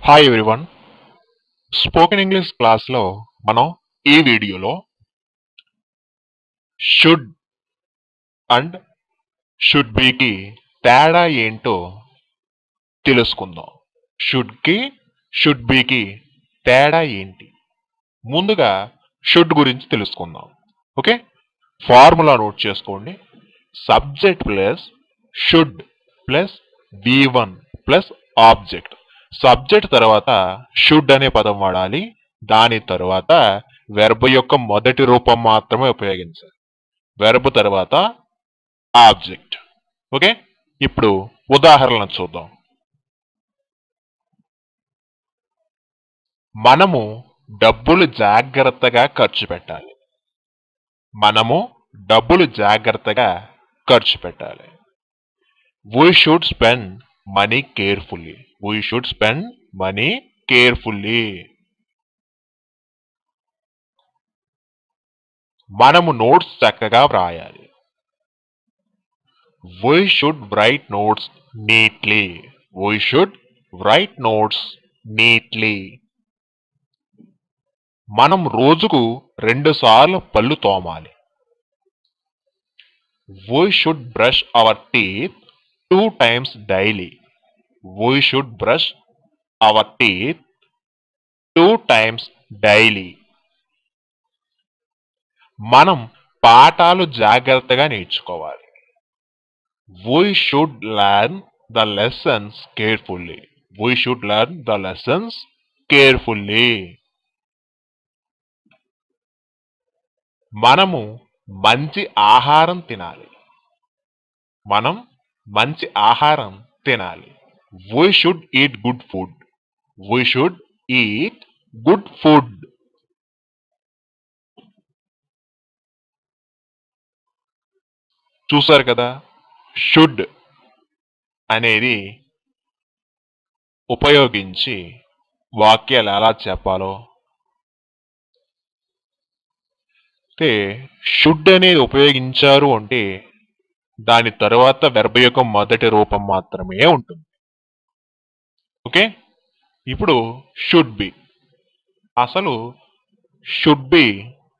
Hi everyone spoken English క్లాస్లో మనం ఈ వీడియోలో షుడ్ అండ్ షుడ్ బీకి తేడా ఏంటో తెలుసుకుందాం షుడ్కి షుడ్ బీకి తేడా ఏంటి ముందుగా షుడ్ గురించి తెలుసుకుందాం ఓకే ఫార్ములా నోట్ చేసుకోండి subject plus should plus be one plus object subject తర్వాత షుడ్ అనే పదం వాడాలి దాని తర్వాత వెర్బ్ యొక్క మొదటి రూపం మాత్రమే ఉపయోగించాలి వెర్బ్ తర్వాత ఆబ్జెక్ట్ ఓకే ఇప్పుడు ఉదాహరణలు చూద్దాం మనము డబ్బులు జాగ్రత్తగా ఖర్చు పెట్టాలి మనము డబ్బులు జాగ్రత్తగా ఖర్చు పెట్టాలి we should spend money carefully we should spend money carefully మనము నోట్స్ చక్కగా వ్రాయాలి we should write notes neatly we should write notes neatly మనం రోజుకు రెండు సార్లు పళ్ళు తోమాలి we should brush our teeth two times daily we should brush our teeth two times daily మనం పాఠాలు జాగ్రత్తగా నేర్చుకోవాలి we should learn the lessons carefully we should learn the lessons carefully మనము మంచి ఆహారం తినాలి మనం మంచి ఆహారం తినాలి we should eat good food we should eat good food చూసారు కదా షుడ్ అనేది ఉపయోగించి వాక్యాలు ఎలా చెప్పాలో అంటే షుడ్ అనేది ఉపయోగించారు అంటే దాని తరువాత వెర్బ యొక్క మొదటి రూపం మాత్రమే ఉంటుంది ఓకే ఇప్పుడు షుడ్ బి అసలు షుడ్ బి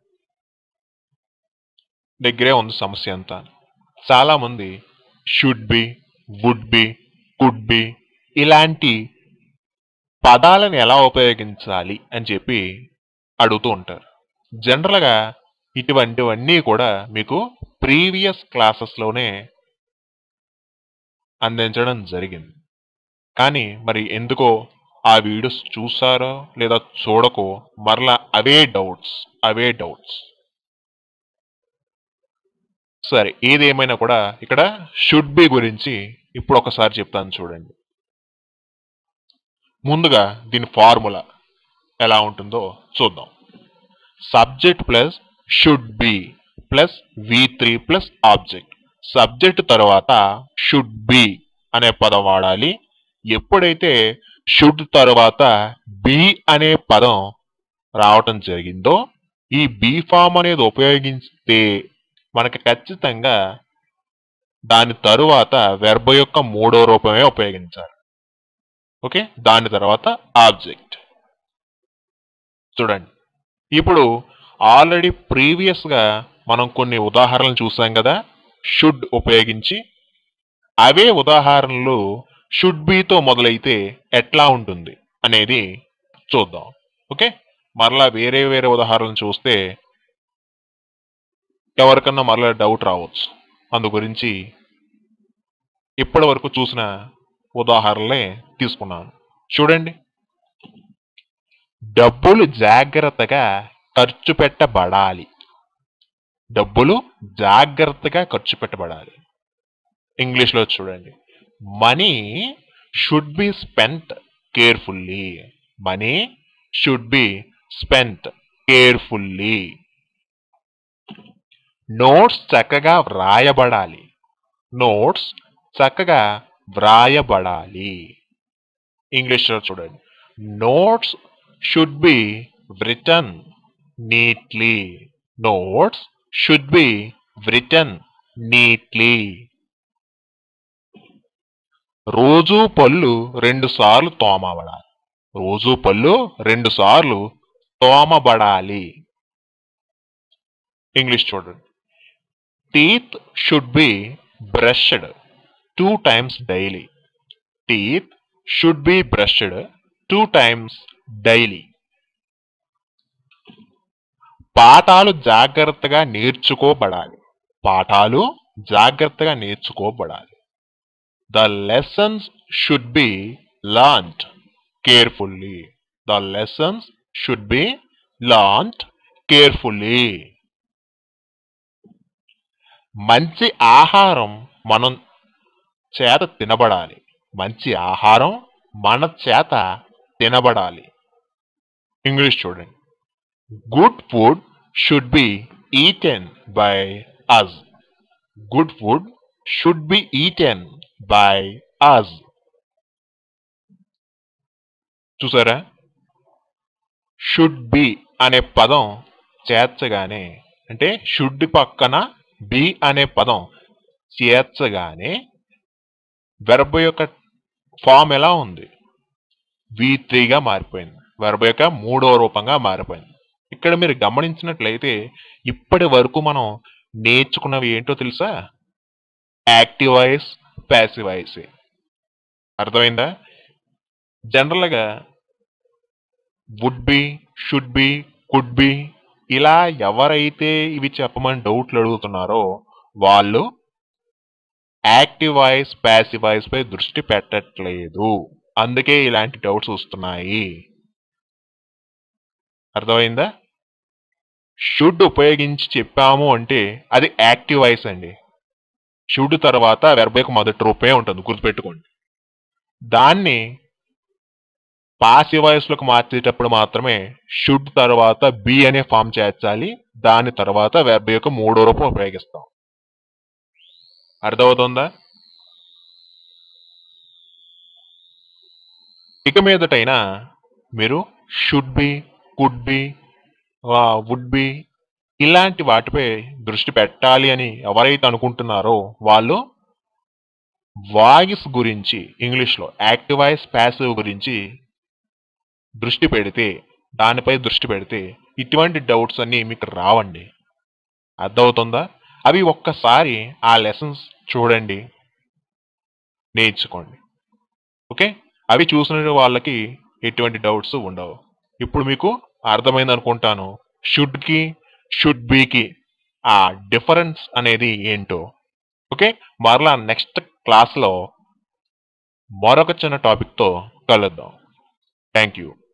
దగ్గరే ఉంది సమస్య అంతా చాలా మంది should be would be could be ఇలాంటి పదాలను ఎలా ఉపయోగించాలి అని చెప్పి అడుగుతూ ఉంటారు జనరల్గా ఇటువంటివన్నీ కూడా మీకు ప్రీవియస్ క్లాసెస్లోనే అందించడం జరిగింది కానీ మరి ఎందుకో ఆ వీడియోస్ చూసారో లేదా చూడకో మరలా అవే డౌట్స్ అవే డౌట్స్ సరే ఏదేమైనా కూడా ఇక్కడ షుడ్ బి గురించి ఇప్పుడు ఒకసారి చెప్తాను చూడండి ముందుగా దీని ఫార్ములా ఎలా ఉంటుందో చూద్దాం subject plus should be plus V three plus object subject తర్వాత షుడ్ బి అనే పదం వాడాలి ఎప్పుడైతే షుడ్ తర్వాత బి అనే పదం రావటం జరిగిందో ఈ బి ఫామ్ అనేది ఉపయోగిస్తే మనకి ఖచ్చితంగా దాని తరువాత వెర్బ యొక్క మూడో రూపమే ఉపయోగించాలి ఓకే దాని తర్వాత ఆబ్జెక్ట్ చూడండి ఇప్పుడు ఆల్రెడీ ప్రీవియస్గా మనం కొన్ని ఉదాహరణలు చూసాం కదా షుడ్ ఉపయోగించి అవే ఉదాహరణలు షుడ్ బీతో మొదలైతే ఎట్లా ఉంటుంది అనేది చూద్దాం ఓకే మరలా వేరే వేరే ఉదాహరణలు చూస్తే ఎవరికన్నా మరలా డౌట్ రావచ్చు అందు గురించి ఇప్పటి వరకు చూసిన ఉదాహరణలే తీసుకున్నాను చూడండి డబ్బులు జాగ్రత్తగా ఖర్చు పెట్టబడాలి డబ్బులు జాగ్రత్తగా ఖర్చు పెట్టబడాలి ఇంగ్లీష్లో చూడండి money should be spent carefully money should be spent carefully notes చక్కగా వ్రాయబడాలి నోట్స్ చక్కగా వ్రాయబడాలి ఇంగ్లీష్లో చూడండి notes should be written neatly. Notes should be written neatly. రోజు పళ్ళు రెండు సార్లు తోమబడాలి రోజు పళ్ళు రెండు సార్లు తోమబడాలి ఇంగ్లీష్ చూడండి teeth should be brushed two times daily teeth should be brushed two times daily పాఠాలు జాగ్రత్తగా నేర్చుకోబడాలి పాఠాలు జాగ్రత్తగా నేర్చుకోబడాలి the lessons should be learnt carefully the lessons should be learnt carefully మంచి ఆహారం మనం చేత తినబడాలి మంచి ఆహారం మన చేత తినబడాలి ఇంగ్లీష్ చూడండి good food should be eaten by us good food should be eaten by us చూసారా షుడ్ బి అనే పదం చేర్చగానే అంటే షుడ్ పక్కన బి అనే పదం చేర్చగానే వెర్బ్ యొక్క ఫామ్ ఎలా ఉంది వి త్రీగా మారిపోయింది వెర్బ్ యొక్క మూడో రూపంగా మారిపోయింది ఇక్కడ మీరు గమనించినట్లయితే ఇప్పటి వరకు మనం నేర్చుకున్నవి ఏంటో తెలుసా యాక్టివ్ వాయిస్ ప్యాసివ్ వాయిస్ అర్థమైందా జనరల్గా would be should be could be ఇలా ఎవరైతే ఇవి చెప్పమని డౌట్లు అడుగుతున్నారో వాళ్ళు యాక్టివ్ వాయిస్ ప్యాసివ్ వాయిస్ పై దృష్టి పెట్టట్లేదు అందుకే ఇలాంటి డౌట్స్ వస్తున్నాయి అర్థమైందా షుడ్ ఉపయోగించి చెప్పాము అంటే అది యాక్టివ్ వాయిస్ అండి షుడ్ తర్వాత వెర్బ్ యొక్క మొదటి రూపే ఉంటుంది గుర్తుపెట్టుకోండి దాన్ని పాసివ్ వాయిస్ లోకి మార్చేటప్పుడు మాత్రమే షుడ్ తర్వాత బి అనే ఫామ్ చేర్చాలి దాని తర్వాత వెర్బ్ యొక్క మూడో రూపం ఉపయోగిస్తాం అర్థమవుతుందా ఇక మీదటైనా మీరు should be could be would be ఇలాంటి వాటిపై దృష్టి పెట్టాలి అని ఎవరైతే అనుకుంటున్నారో వాళ్ళు వాయిస్ గురించి ఇంగ్లీష్లో యాక్టివ్ వాయిస్ ప్యాసివ్ గురించి దృష్టి పెడితే దానిపై దృష్టి పెడితే ఇటువంటి డౌట్స్ అన్నీ మీకు రావండి అర్థమవుతుందా అవి ఒక్కసారి ఆ లెసన్స్ చూడండి నేర్చుకోండి ఓకే అవి చూసిన వాళ్ళకి ఎటువంటి డౌట్స్ ఉండవు ఇప్పుడు మీకు అర్థమైంది అనుకుంటాను షుడ్కి షుడ్ బీకి ఆ డిఫరెన్స్ అనేది ఏంటో ఓకే మరలా నెక్స్ట్ క్లాస్లో మరొక చిన్న టాపిక్తో కలుద్దాం థ్యాంక్ యూ